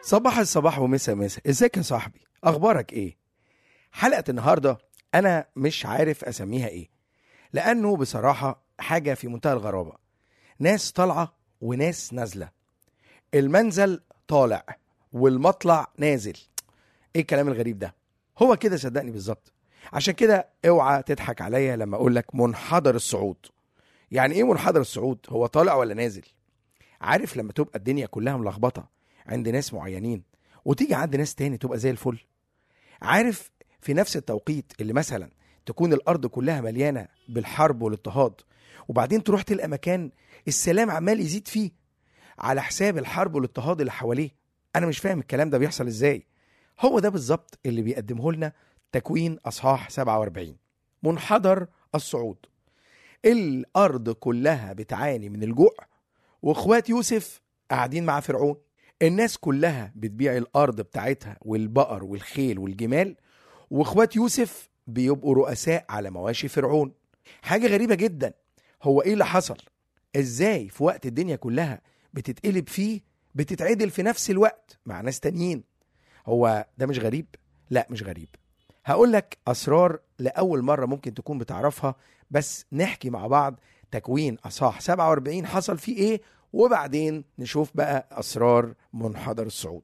صباح الصباح ومسا مسا ازيك يا صاحبي اخبارك ايه حلقه النهارده انا مش عارف اسميها ايه لانه بصراحه حاجه في منتهى الغرابه ناس طالعه وناس نازله المنزل طالع والمطلع نازل ايه الكلام الغريب ده هو كده صدقني بالظبط عشان كده اوعى تضحك عليا لما اقول لك منحدر الصعود يعني ايه منحدر الصعود هو طالع ولا نازل عارف لما تبقى الدنيا كلها ملخبطه عند ناس معينين وتيجي عند ناس تاني تبقى زي الفل عارف في نفس التوقيت اللي مثلا تكون الارض كلها مليانه بالحرب والاضطهاد وبعدين تروح تلقى مكان السلام عمال يزيد فيه على حساب الحرب والاضطهاد اللي حواليه انا مش فاهم الكلام ده بيحصل ازاي هو ده بالظبط اللي بيقدمه لنا تكوين اصحاح 47 منحدر الصعود الارض كلها بتعاني من الجوع واخوات يوسف قاعدين مع فرعون الناس كلها بتبيع الارض بتاعتها والبقر والخيل والجمال واخوات يوسف بيبقوا رؤساء على مواشي فرعون حاجه غريبه جدا هو ايه اللي حصل ازاي في وقت الدنيا كلها بتتقلب فيه بتتعدل في نفس الوقت مع ناس تانيين هو ده مش غريب لا مش غريب هقول لك اسرار لاول مره ممكن تكون بتعرفها بس نحكي مع بعض تكوين اصحاح 47 حصل فيه ايه وبعدين نشوف بقى اسرار منحدر الصعود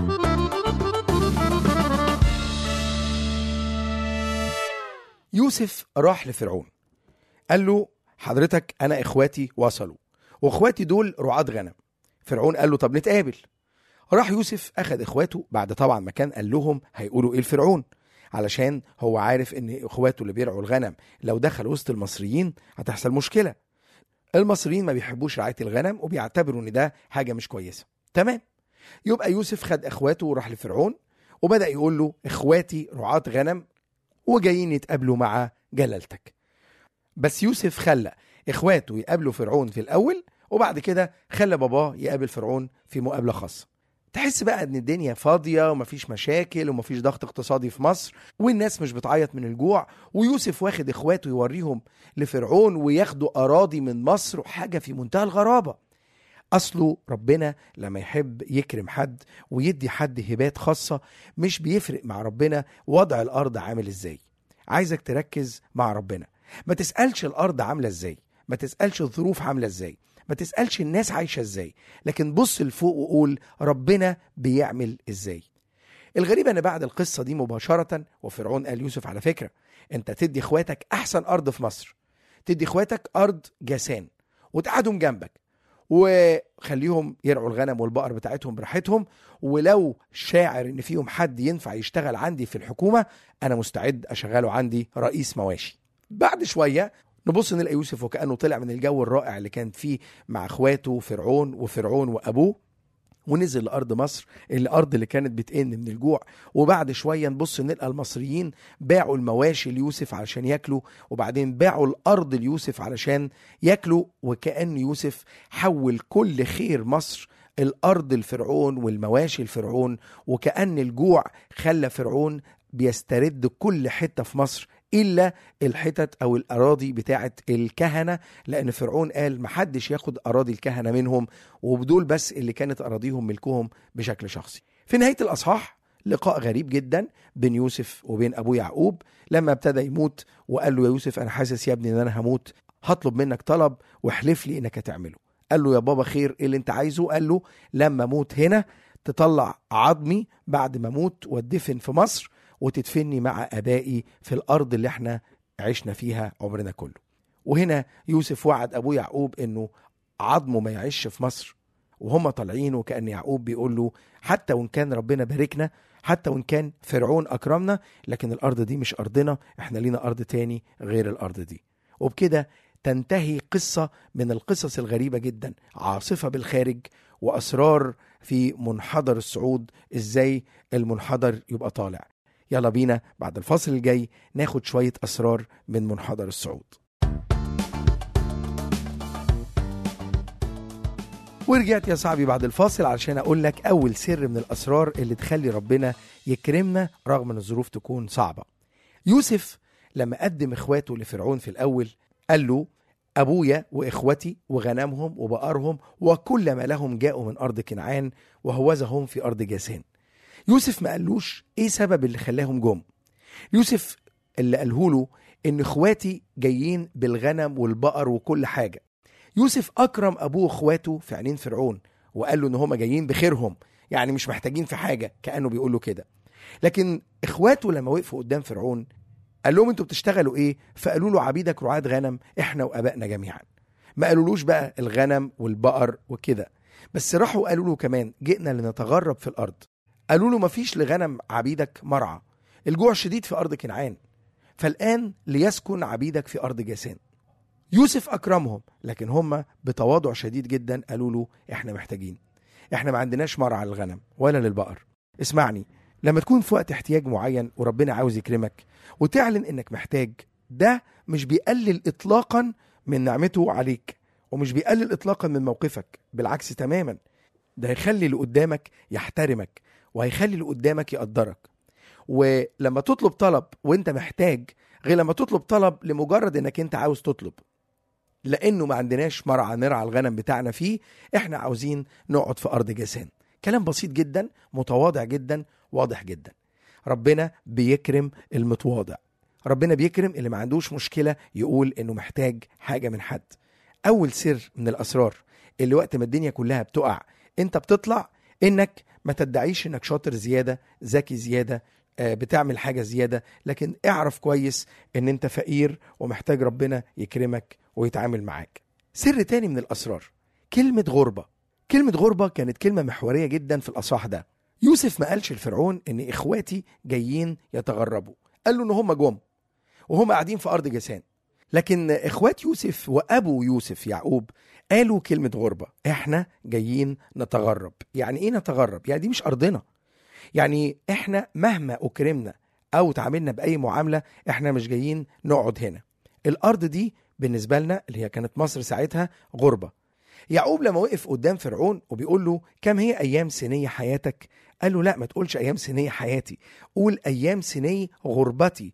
يوسف راح لفرعون قال له حضرتك انا اخواتي وصلوا واخواتي دول رعاة غنم فرعون قال له طب نتقابل راح يوسف اخد اخواته بعد طبعا ما كان قال لهم هيقولوا ايه لفرعون علشان هو عارف ان اخواته اللي بيرعوا الغنم لو دخل وسط المصريين هتحصل مشكله المصريين ما بيحبوش رعايه الغنم وبيعتبروا ان ده حاجه مش كويسه تمام يبقى يوسف خد اخواته وراح لفرعون وبدا يقول له اخواتي رعاة غنم وجايين يتقابلوا مع جلالتك بس يوسف خلى اخواته يقابلوا فرعون في الاول وبعد كده خلى باباه يقابل فرعون في مقابله خاصه تحس بقى ان الدنيا فاضيه ومفيش مشاكل ومفيش ضغط اقتصادي في مصر والناس مش بتعيط من الجوع ويوسف واخد اخواته يوريهم لفرعون وياخدوا اراضي من مصر وحاجه في منتهى الغرابه اصله ربنا لما يحب يكرم حد ويدي حد هبات خاصه مش بيفرق مع ربنا وضع الارض عامل ازاي عايزك تركز مع ربنا ما تسالش الارض عامله ازاي ما تسالش الظروف عامله ازاي ما تسالش الناس عايشه ازاي لكن بص لفوق وقول ربنا بيعمل ازاي الغريب ان بعد القصه دي مباشره وفرعون قال يوسف على فكره انت تدي اخواتك احسن ارض في مصر تدي اخواتك ارض جاسان وتقعدهم جنبك وخليهم يرعوا الغنم والبقر بتاعتهم براحتهم ولو شاعر ان فيهم حد ينفع يشتغل عندي في الحكومه انا مستعد اشغله عندي رئيس مواشي بعد شويه نبص نلاقي يوسف وكانه طلع من الجو الرائع اللي كان فيه مع اخواته فرعون وفرعون وابوه ونزل لارض مصر الارض اللي كانت بتئن من الجوع وبعد شويه نبص نلقى المصريين باعوا المواشي ليوسف علشان ياكلوا وبعدين باعوا الارض ليوسف علشان ياكلوا وكان يوسف حول كل خير مصر الارض الفرعون والمواشي الفرعون وكان الجوع خلى فرعون بيسترد كل حته في مصر الا الحتت او الاراضي بتاعه الكهنه لان فرعون قال محدش ياخد اراضي الكهنه منهم وبدول بس اللي كانت اراضيهم ملكهم بشكل شخصي في نهايه الاصحاح لقاء غريب جدا بين يوسف وبين ابوه يعقوب لما ابتدى يموت وقال له يا يوسف انا حاسس يا ابني ان انا هموت هطلب منك طلب واحلف لي انك هتعمله قال له يا بابا خير ايه اللي انت عايزه قال له لما اموت هنا تطلع عظمي بعد ما اموت واتدفن في مصر وتدفني مع ابائي في الارض اللي احنا عشنا فيها عمرنا كله وهنا يوسف وعد ابوه يعقوب انه عظمه ما يعيش في مصر وهم طالعين وكان يعقوب بيقول له حتى وان كان ربنا باركنا حتى وان كان فرعون اكرمنا لكن الارض دي مش ارضنا احنا لينا ارض تاني غير الارض دي وبكده تنتهي قصة من القصص الغريبة جدا عاصفة بالخارج وأسرار في منحدر الصعود إزاي المنحدر يبقى طالع يلا بينا بعد الفاصل الجاي ناخد شوية أسرار من منحدر الصعود ورجعت يا صاحبي بعد الفاصل علشان أقول لك أول سر من الأسرار اللي تخلي ربنا يكرمنا رغم أن الظروف تكون صعبة يوسف لما قدم إخواته لفرعون في الأول قال له أبويا وإخوتي وغنمهم وبقرهم وكل ما لهم جاءوا من أرض كنعان وهوذا هم في أرض جاسان يوسف ما قالوش إيه سبب اللي خلاهم جم يوسف اللي قاله له إن إخواتي جايين بالغنم والبقر وكل حاجة يوسف أكرم أبوه وإخواته في عينين فرعون وقال له إن هما جايين بخيرهم يعني مش محتاجين في حاجة كأنه بيقول له كده لكن إخواته لما وقفوا قدام فرعون قال لهم انتوا بتشتغلوا ايه فقالوا له عبيدك رعاة غنم احنا وابائنا جميعا ما قالولوش بقى الغنم والبقر وكده بس راحوا قالوا له كمان جئنا لنتغرب في الارض قالوا له مفيش لغنم عبيدك مرعى الجوع شديد في ارض كنعان فالان ليسكن عبيدك في ارض جاسان يوسف اكرمهم لكن هم بتواضع شديد جدا قالوا له احنا محتاجين احنا ما عندناش مرعى للغنم ولا للبقر اسمعني لما تكون في وقت احتياج معين وربنا عاوز يكرمك وتعلن انك محتاج ده مش بيقلل اطلاقا من نعمته عليك ومش بيقلل اطلاقا من موقفك بالعكس تماما ده هيخلي اللي قدامك يحترمك وهيخلي اللي قدامك يقدرك ولما تطلب طلب وانت محتاج غير لما تطلب طلب لمجرد انك انت عاوز تطلب لانه ما عندناش مرعى نرعى الغنم بتاعنا فيه احنا عاوزين نقعد في ارض جاسان كلام بسيط جدا متواضع جدا واضح جدا ربنا بيكرم المتواضع ربنا بيكرم اللي ما عندوش مشكلة يقول انه محتاج حاجة من حد اول سر من الاسرار اللي وقت ما الدنيا كلها بتقع انت بتطلع انك ما تدعيش انك شاطر زيادة ذكي زيادة آه، بتعمل حاجة زيادة لكن اعرف كويس ان انت فقير ومحتاج ربنا يكرمك ويتعامل معاك سر تاني من الاسرار كلمة غربة كلمة غربة كانت كلمة محورية جدا في الاصحاح ده يوسف ما قالش لفرعون ان اخواتي جايين يتغربوا قال له ان هم جم وهم قاعدين في ارض جسان لكن اخوات يوسف وابو يوسف يعقوب قالوا كلمة غربة احنا جايين نتغرب يعني ايه نتغرب يعني دي مش ارضنا يعني احنا مهما اكرمنا او تعاملنا باي معاملة احنا مش جايين نقعد هنا الارض دي بالنسبة لنا اللي هي كانت مصر ساعتها غربة يعقوب لما وقف قدام فرعون وبيقول له كم هي ايام سنية حياتك قال له لا ما تقولش ايام سنية حياتي قول ايام سني غربتي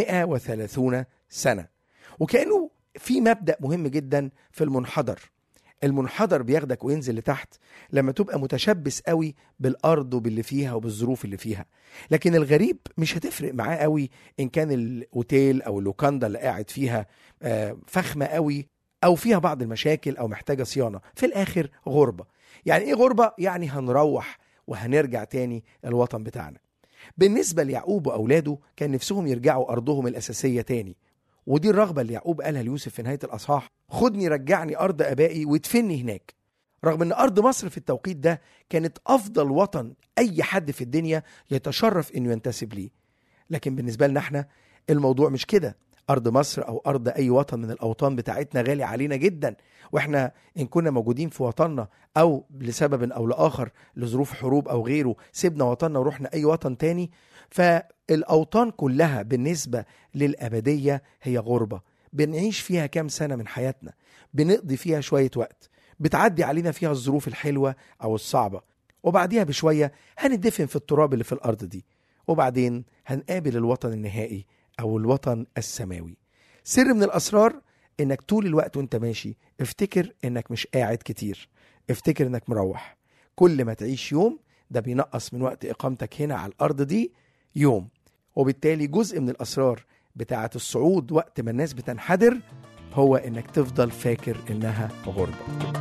130 سنة وكأنه في مبدأ مهم جدا في المنحدر المنحدر بياخدك وينزل لتحت لما تبقى متشبث قوي بالارض وباللي فيها وبالظروف اللي فيها لكن الغريب مش هتفرق معاه قوي ان كان الاوتيل او اللوكاندا اللي قاعد فيها آه، فخمه قوي او فيها بعض المشاكل او محتاجه صيانه في الاخر غربه يعني ايه غربه يعني هنروح وهنرجع تاني الوطن بتاعنا بالنسبه ليعقوب واولاده كان نفسهم يرجعوا ارضهم الاساسيه تاني ودي الرغبه اللي يعقوب قالها ليوسف في نهايه الاصحاح خدني رجعني ارض ابائي وادفني هناك رغم ان ارض مصر في التوقيت ده كانت افضل وطن اي حد في الدنيا يتشرف انه ينتسب ليه لكن بالنسبه لنا احنا الموضوع مش كده ارض مصر او ارض اي وطن من الاوطان بتاعتنا غالي علينا جدا واحنا ان كنا موجودين في وطننا او لسبب او لاخر لظروف حروب او غيره سيبنا وطننا ورحنا اي وطن تاني فالاوطان كلها بالنسبه للابديه هي غربه بنعيش فيها كام سنه من حياتنا بنقضي فيها شويه وقت بتعدي علينا فيها الظروف الحلوه او الصعبه وبعديها بشويه هندفن في التراب اللي في الارض دي وبعدين هنقابل الوطن النهائي او الوطن السماوي سر من الاسرار انك طول الوقت وانت ماشي افتكر انك مش قاعد كتير افتكر انك مروح كل ما تعيش يوم ده بينقص من وقت اقامتك هنا على الارض دي يوم وبالتالي جزء من الاسرار بتاعه الصعود وقت ما الناس بتنحدر هو انك تفضل فاكر انها غربه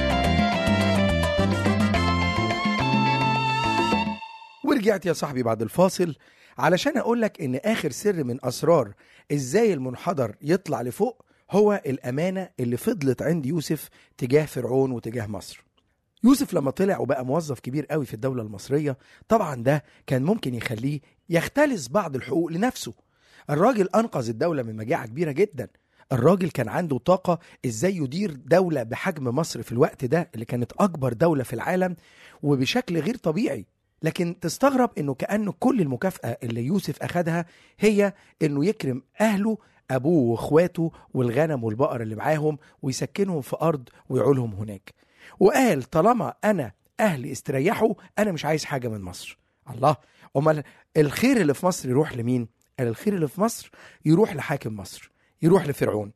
ورجعت يا صاحبي بعد الفاصل علشان اقول لك ان اخر سر من اسرار ازاي المنحدر يطلع لفوق هو الامانه اللي فضلت عند يوسف تجاه فرعون وتجاه مصر يوسف لما طلع وبقى موظف كبير قوي في الدوله المصريه طبعا ده كان ممكن يخليه يختلس بعض الحقوق لنفسه الراجل انقذ الدوله من مجاعه كبيره جدا الراجل كان عنده طاقة ازاي يدير دولة بحجم مصر في الوقت ده اللي كانت اكبر دولة في العالم وبشكل غير طبيعي لكن تستغرب انه كانه كل المكافاه اللي يوسف اخدها هي انه يكرم اهله ابوه واخواته والغنم والبقر اللي معاهم ويسكنهم في ارض ويعولهم هناك وقال طالما انا اهلي استريحوا انا مش عايز حاجه من مصر الله امال الخير اللي في مصر يروح لمين قال الخير اللي في مصر يروح لحاكم مصر يروح لفرعون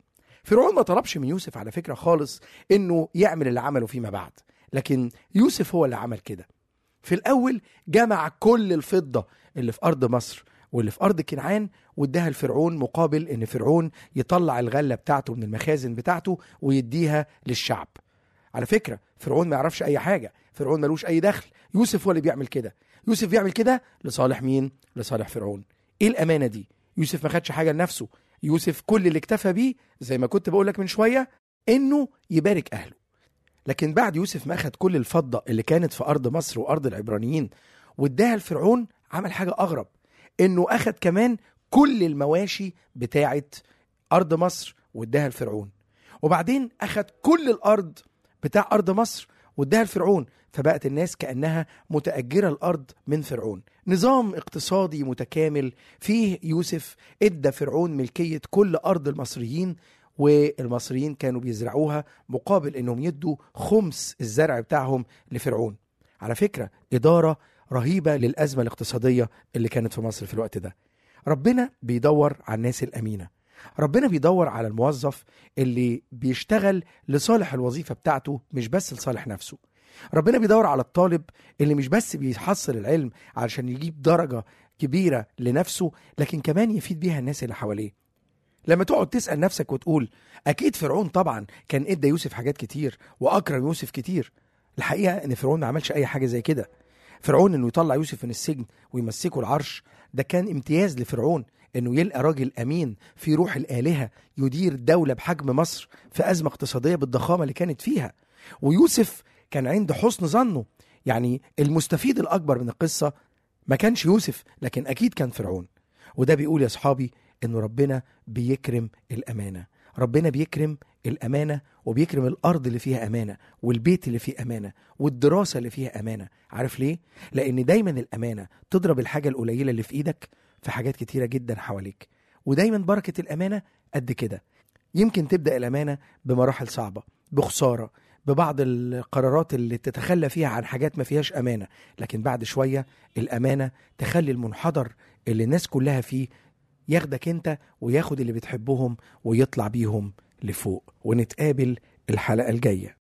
فرعون ما طلبش من يوسف على فكرة خالص انه يعمل اللي عمله فيما بعد لكن يوسف هو اللي عمل كده في الاول جمع كل الفضة اللي في ارض مصر واللي في ارض كنعان واداها لفرعون مقابل ان فرعون يطلع الغلة بتاعته من المخازن بتاعته ويديها للشعب على فكرة فرعون ما يعرفش اي حاجة فرعون ملوش اي دخل يوسف هو اللي بيعمل كده يوسف بيعمل كده لصالح مين لصالح فرعون ايه الامانة دي يوسف ما خدش حاجة لنفسه يوسف كل اللي اكتفى بيه زي ما كنت بقول لك من شويه انه يبارك اهله لكن بعد يوسف ما اخد كل الفضه اللي كانت في ارض مصر وارض العبرانيين واداها لفرعون عمل حاجه اغرب انه اخد كمان كل المواشي بتاعه ارض مصر واداها لفرعون وبعدين اخد كل الارض بتاع ارض مصر واداها لفرعون فبقت الناس كانها متاجره الارض من فرعون نظام اقتصادي متكامل فيه يوسف ادى فرعون ملكيه كل ارض المصريين والمصريين كانوا بيزرعوها مقابل انهم يدوا خمس الزرع بتاعهم لفرعون على فكره اداره رهيبه للازمه الاقتصاديه اللي كانت في مصر في الوقت ده ربنا بيدور على الناس الامينه ربنا بيدور على الموظف اللي بيشتغل لصالح الوظيفه بتاعته مش بس لصالح نفسه ربنا بيدور على الطالب اللي مش بس بيحصل العلم علشان يجيب درجه كبيره لنفسه لكن كمان يفيد بيها الناس اللي حواليه لما تقعد تسال نفسك وتقول اكيد فرعون طبعا كان ادى يوسف حاجات كتير واكرم يوسف كتير الحقيقه ان فرعون ما عملش اي حاجه زي كده فرعون انه يطلع يوسف من السجن ويمسكه العرش ده كان امتياز لفرعون انه يلقى راجل امين في روح الالهه يدير دوله بحجم مصر في ازمه اقتصاديه بالضخامه اللي كانت فيها ويوسف كان عند حسن ظنه يعني المستفيد الاكبر من القصه ما كانش يوسف لكن اكيد كان فرعون وده بيقول يا اصحابي انه ربنا بيكرم الامانه ربنا بيكرم الامانه وبيكرم الارض اللي فيها امانه والبيت اللي فيه امانه والدراسه اللي فيها امانه عارف ليه لان دايما الامانه تضرب الحاجه القليله اللي في ايدك في حاجات كتيره جدا حواليك ودايما بركه الامانه قد كده يمكن تبدا الامانه بمراحل صعبه بخساره ببعض القرارات اللي تتخلى فيها عن حاجات ما فيهاش امانه لكن بعد شويه الامانه تخلي المنحدر اللي الناس كلها فيه ياخدك انت وياخد اللي بتحبهم ويطلع بيهم لفوق ونتقابل الحلقه الجايه